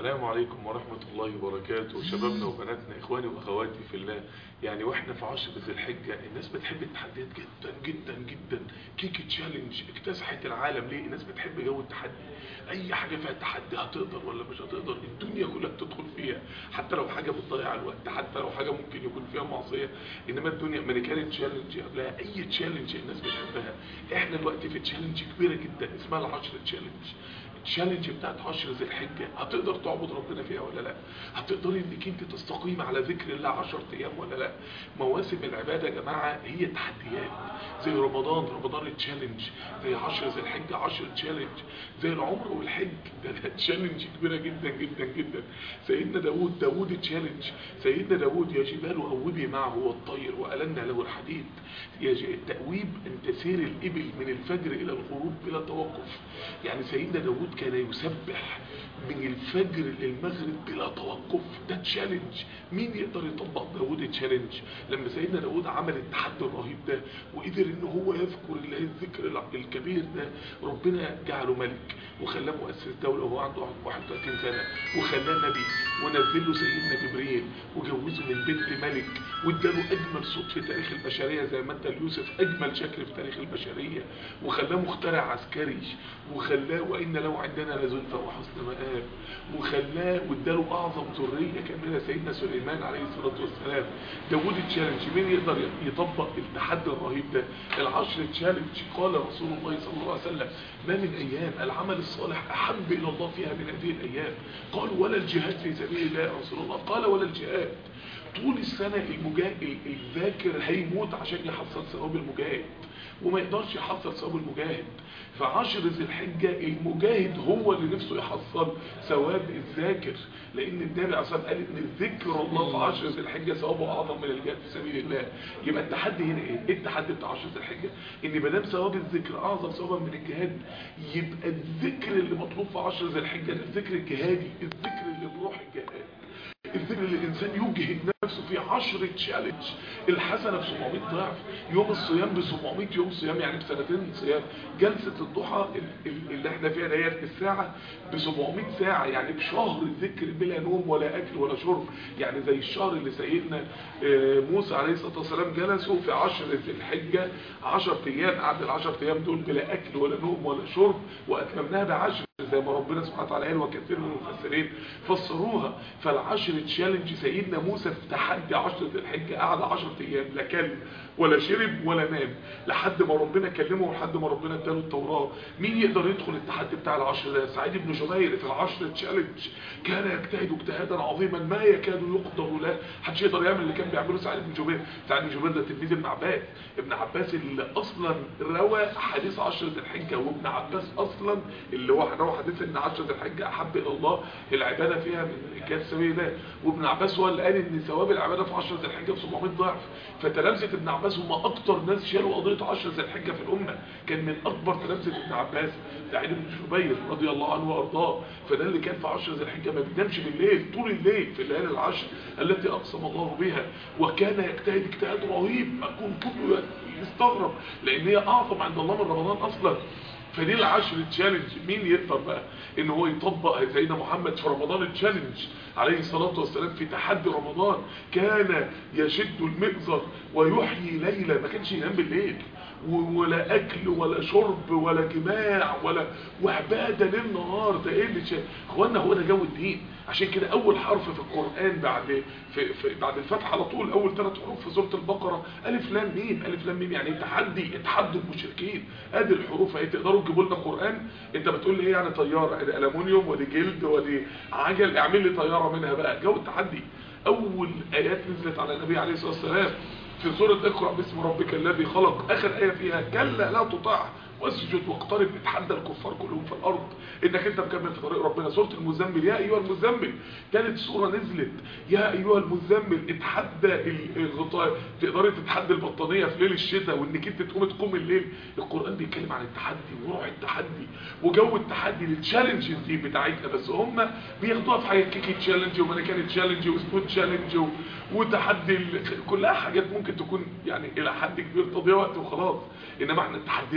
السلام عليكم ورحمة الله وبركاته شبابنا وبناتنا إخواني وأخواتي في الله يعني وإحنا في عشر ذي الحجة الناس بتحب التحديات جدا جدا جدا كيكي تشالنج اكتسحت العالم ليه الناس بتحب جو التحدي أي حاجة فيها تحدي هتقدر ولا مش هتقدر الدنيا كلها بتدخل فيها حتى لو حاجة بتضيع الوقت حتى لو حاجة ممكن يكون فيها معصية إنما الدنيا أمريكان تشالنج قبلها أي تشالنج الناس بتحبها إحنا دلوقتي في تشالنج كبيرة جدا اسمها العشر تشالنج التشالنج بتاعت عشر ذي الحجة هتقدر تعبد ربنا فيها ولا لا هتقدري انك انت تستقيم على ذكر الله 10 ايام ولا لا مواسم العبادة يا جماعة هي تحديات زي رمضان رمضان التشالنج زي عشر ذي الحجة 10 تشالنج زي العمر والحج ده, ده تشالنج كبيرة جدا جدا جدا سيدنا داود داود تشالنج سيدنا داود يا جبال أوبي معه والطير وألنا له الحديد يا ج- التأويب ان تسير الإبل من الفجر إلى الغروب بلا توقف يعني سيدنا داود كان يسبح من الفجر للمغرب بلا توقف ده تشالنج مين يقدر يطبق داود تشالنج لما سيدنا داود عمل التحدي الرهيب ده وقدر ان هو يذكر الله الذكر الع- الكبير ده ربنا جعله ملك وخلاه مؤسس دولة وهو عنده 31 سنة وخلاه نبي ونزل له سيدنا جبريل وجوزه من بنت ملك واداله اجمل صوت في تاريخ البشرية زي ما انت اليوسف اجمل شكل في تاريخ البشرية وخلاه مخترع عسكري وخلاه وان له عندنا لزلفى وحسن مآب وخلاه واداله اعظم ذريه كامله سيدنا سليمان عليه الصلاه والسلام داوود تشالنج مين يقدر يطبق التحدي الرهيب ده العشر تشالنج قال رسول الله صلى الله عليه وسلم ما من ايام العمل الصالح احب الى الله فيها من هذه الايام قالوا ولا الجهاد في سبيل الله يا رسول الله قال ولا الجهاد طول السنة المجاهد الذاكر هيموت عشان يحصل ثواب المجاهد وما يقدرش يحصل ثواب المجاهد فعشر ذي الحجة المجاهد هو اللي نفسه يحصل ثواب الذاكر لان النبي عليه الصلاة والسلام قال ان ذكر الله في عشر ذي الحجة ثوابه اعظم من الجهاد في سبيل الله يبقى التحدي هنا ايه ايه التحدي بتاع عشر ذي الحجة ان ما دام ثواب الذكر اعظم ثوابا من الجهاد يبقى الذكر اللي مطلوب في عشر ذي الحجة ده الذكر الجهادي الذكر اللي بروح الجهاد الذكر اللي الانسان يجهد نفسه في 10 تشالنج الحسنه ب 700 ضعف يوم الصيام ب 700 يوم صيام يعني بسنتين صيام جلسه الضحى ال- ال- اللي احنا فيها ديت الساعه ب 700 ساعه يعني بشهر ذكر بلا نوم ولا اكل ولا شرب يعني زي الشهر اللي سيدنا آه، موسى عليه الصلاه والسلام جلسوا في 10 ذي الحجه 10 ايام قعد ال 10 ايام دول بلا اكل ولا نوم ولا شرب واتممناها بعشر زي ما ربنا سبحانه وتعالى قال وكثير من المفسرين فسروها فالعشر تشالنج سيدنا موسى في تحدي عشرة الحجة قعد 10 ايام لا كل ولا شرب ولا نام لحد ما ربنا كلمه ولحد ما ربنا اداله التوراة مين يقدر يدخل التحدي بتاع العشر ده سعيد بن جبير في العشر تشالنج كان يجتهد اجتهادا عظيما ما يكاد يقدر له محدش يقدر يعمل اللي كان بيعمله سعيد بن جبير سعيد بن جبير ده تلميذ ابن عباس ابن عباس اللي اصلا روى حديث عشرة الحجة وابن عباس اصلا اللي هو روى حديث ان عشرة الحجة احب الى الله العبادة فيها من كان سبيل الله وابن عباس هو اللي قال ان ثواب العبادة في عشرة الحجة ب 700 ضعف فتلامذة ابن عباس هم اكتر ناس شالوا قضية عشرة الحجة في الامة كان من اكبر تلامذة ابن عباس سعيد بن جبير رضي الله عنه وارضاه فده اللي كان في عشرة الحجة ما بينامش بالليل طول الليل في الليالي العشر التي اقسم الله بها وكان يجتهد اجتهاد رهيب اكون كله يستغرب لان هي اعظم عند الله من رمضان اصلا فدي العشر تشالنج مين يقدر بقى ان هو يطبق سيدنا محمد في رمضان التشالنج عليه الصلاة والسلام في تحدي رمضان كان يشد المئزر ويحيي ليلة ما كانش ينام بالليل و- ولا اكل ولا شرب ولا جماع ولا وعبادة ليل نهار ده ايه اللي شا- اخوانا هو ده جو الدين عشان كده اول حرف في القرآن بعد في في بعد الفتح على طول اول ثلاث حروف في سورة البقرة الف لام ميم الف لام ميم يعني تحدي تحدي المشركين ادي الحروف اهي تقدروا تجيبوا لنا قرآن انت بتقول لي ايه يعني طيارة ادي الومنيوم ودي جلد ودي عجل اعمل لي طيارة منها بقى جو التحدي اول ايات نزلت على النبي عليه الصلاة والسلام في سورة اقرأ باسم ربك الذي خلق اخر ايه فيها كلا لا تطاع واسجد واقترب اتحدى الكفار كلهم في الارض انك انت مكمل في طريق ربنا سوره المزمل يا ايها المزمل ثالث سوره نزلت يا ايها المزمل اتحدى ال- الغطاء تقدري تتحدى البطانيه في ليل الشتاء وانك انت تقوم تقوم الليل القران بيتكلم عن التحدي وروح التحدي وجو التحدي التشالنجز دي بتاعتنا بس هم بياخدوها في حاجات كيكي تشالنج ومانيكان تشالنج وسبوت تشالنج و- وتحدي ال- كلها حاجات ممكن تكون يعني الى حد كبير تضيع وقت وخلاص انما احنا التحديات بتاعتنا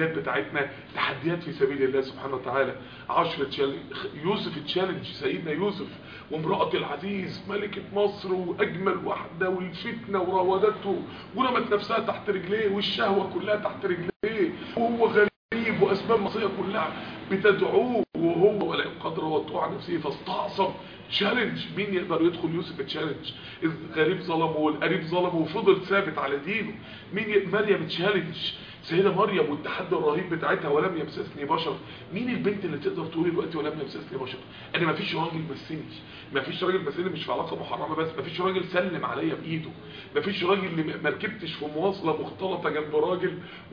بتاعتنا تحديات في سبيل الله سبحانه وتعالى عشرة تشالنج يوسف تشالنج سيدنا يوسف وامرأة العزيز ملكة مصر واجمل واحدة والفتنة وراودته ورمت نفسها تحت رجليه والشهوة كلها تحت رجليه وهو غريب واسباب مصية كلها بتدعوه وهو ولا قدر وطوع عن نفسه فاستعصم تشالنج مين يقدر يدخل يوسف تشالنج الغريب ظلمه والقريب ظلمه وفضل ثابت على دينه مين ي... مريم تشالنج سيدة مريم والتحدي الرهيب بتاعتها ولم يمسسني بشر مين البنت اللي تقدر تقول دلوقتي ولم يمسسني بشر انا ما فيش راجل مسني ما فيش راجل مسني مش في علاقه محرمه بس ما فيش راجل سلم عليا بايده ما فيش راجل اللي ما ركبتش في مواصله مختلطه جنب راجل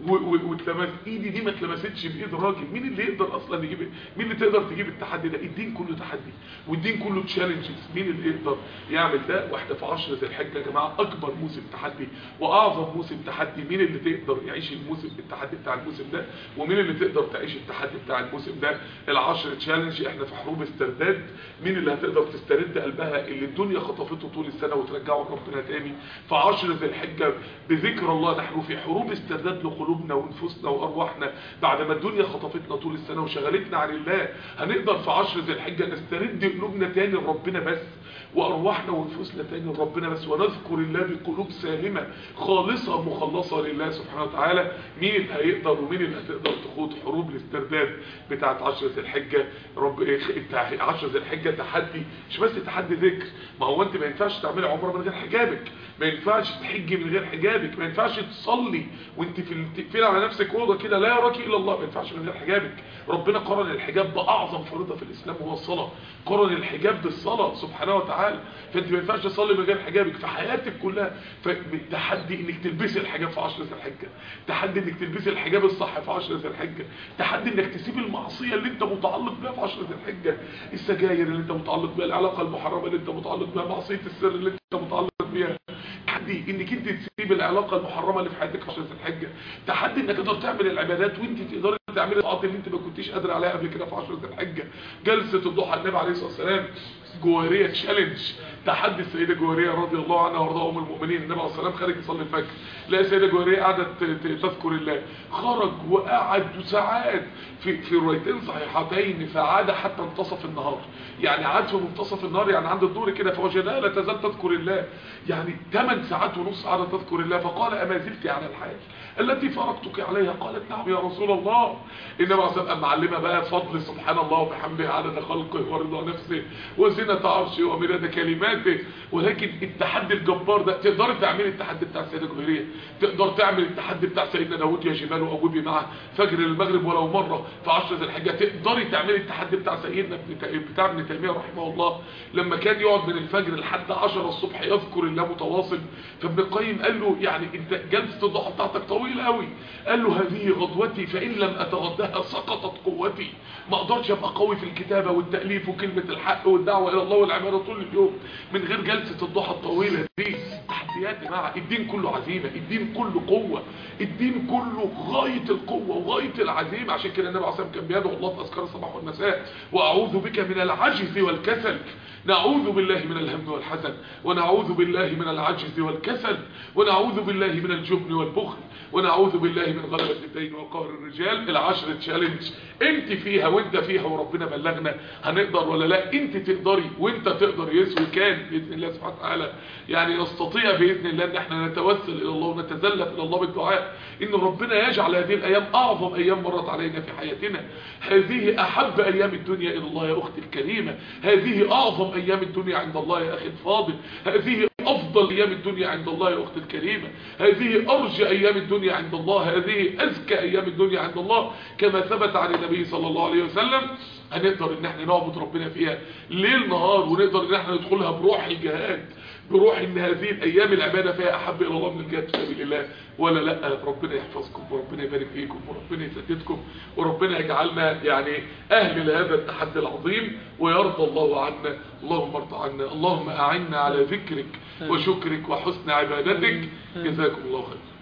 واتلمس ايدي دي ما اتلمستش بايد راجل مين اللي يقدر اصلا يجيب مين اللي تقدر تجيب التحدي ده الدين كله تحدي والدين كله تشالنجز مين اللي يقدر يعمل ده واحده في عشرة الحجه يا جماعه اكبر موسم تحدي واعظم موسم تحدي مين اللي تقدر يعيش الموسم التحدي بتاع الموسم ده ومين اللي تقدر تعيش التحدي بتاع الموسم ده العشر تشالنج احنا في حروب استرداد مين اللي هتقدر تسترد قلبها اللي الدنيا خطفته طول السنة وترجعه لربنا تاني في عشر ذي الحجة بذكر الله نحن في حروب استرداد لقلوبنا ونفوسنا وارواحنا بعد ما الدنيا خطفتنا طول السنة وشغلتنا عن الله هنقدر في عشر ذي الحجة نسترد قلوبنا تاني لربنا بس وارواحنا ونفوسنا تاني لربنا بس ونذكر الله بقلوب سالمة خالصة مخلصة لله سبحانه وتعالى مين اللي هيقدر ومين اللي هتقدر تخوض حروب الاسترداد بتاعت عشرة الحجة رب عشرة الحجة تحدي مش بس تحدي ذكر ما هو انت ما ينفعش تعملي عمره من غير حجابك ما ينفعش تحجي من غير حجابك ما ينفعش تصلي وانت في تقفلي على نفسك اوضه كده لا يراكي الا الله ما ينفعش من غير حجابك ربنا قرن الحجاب باعظم فريضه في الاسلام وهو الصلاه قرن الحجاب بالصلاه سبحانه وتعالى فانت ما ينفعش تصلي من غير حجابك في حياتك كلها فتحدي انك تلبسي الحجاب في عشرة الحجه تحدي انك تلبسي الحجاب الصح في عشرة الحجه تحدي انك تسيب المعصيه اللي انت متعلق بها في عشرة الحجه السجاير اللي انت متعلق بها العلاقه المحرمه اللي انت متعلق بها معصيه السر اللي انت متعلق بيها تحدي انك انت تسيب العلاقه المحرمه اللي في حياتك في عشرة الحجه تحدي انك تقدر تعمل العبادات وانت تقدري تعملي الطاعات اللي انت ما كنتيش قادره عليها قبل كده في عشرة الحجه جلسه الضحى النبي عليه الصلاه والسلام جواريه تشالنج تحدي السيده جواريه رضي الله عنها وارضاها ام المؤمنين النبي عليه الصلاه والسلام خارج يصلي الفجر لا السيده جواريه قعدت تذكر الله خرج وقعد ساعات في في روايتين صحيحتين فعاد حتى منتصف النهار يعني عاد في منتصف النهار يعني عند الظهر كده فوجدها لا تزال تذكر الله يعني 8 ساعات ونص قعدت تذكر الله فقال اما زلت على الحال التي فرقتك عليها قالت نعم يا رسول الله انما عليه الصلاه معلمه بقى فضل سبحان الله وبحمده عدد خلقه ورضا نفسه وزنة عرشه ومداد كلماته ولكن التحدي الجبار ده تقدر تعمل التحدي بتاع السيده جبريه تقدر تعمل التحدي بتاع سيدنا داوود يا جبال واوبي معه فجر المغرب ولو مره في عشر ذي الحجه تقدري تعملي التحدي بتاع سيدنا بتاع ابن تيميه رحمه الله لما كان يقعد من الفجر لحد 10 الصبح يذكر الله متواصل فابن القيم قال له يعني انت جلسه الضحى بتاعتك طويله قوي قال له هذه غدوتي فان لم اتغداها سقطت قوتي ما اقدرش ابقى قوي في الكتابه والتاليف وكلمه الحق والدعوه الى الله والعباده طول اليوم من غير جلسه الضحى الطويله دي تحديات يا جماعه الدين كله عزيمه الدين كله قوه الدين كله غايه القوه وغايه العزيمه عشان كده النبي عليه الصلاه والسلام كان بيدعو الله في اذكار الصباح والمساء واعوذ بك من العجز والكسل نعوذ بالله من الهم والحزن ونعوذ بالله من العجز والكسل ونعوذ بالله من الجبن والبخل ونعوذ بالله من غلبة الدين وقهر الرجال العشر تشالنج انت فيها وانت فيها وربنا بلغنا هنقدر ولا لا انت تقدري وانت تقدر يسوي كان باذن الله سبحانه وتعالى يعني نستطيع باذن الله ان احنا نتوسل الى الله ونتزلف الى الله بالدعاء ان ربنا يجعل هذه الايام اعظم ايام مرت علينا في حياتنا هذه احب ايام الدنيا الى الله يا اختي الكريمه هذه اعظم ايام الدنيا عند الله يا اخي الفاضل هذه افضل ايام الدنيا عند الله يا اختي الكريمه هذه ارجى ايام الدنيا عند الله هذه ازكى ايام الدنيا عند الله كما ثبت عن النبي صلى الله عليه وسلم هنقدر ان احنا نعبد ربنا فيها ليل نهار ونقدر ان احنا ندخلها بروح الجهاد بروح ان هذه الايام العباده فيها احب الى الله من الجهاد في سبيل الله ولا لا ربنا يحفظكم وربنا يبارك فيكم وربنا يسددكم وربنا يجعلنا يعني اهل لهذا التحدي العظيم ويرضى الله عنا اللهم ارضى عنا اللهم اعنا على ذكرك وشكرك وحسن عبادتك جزاكم الله خير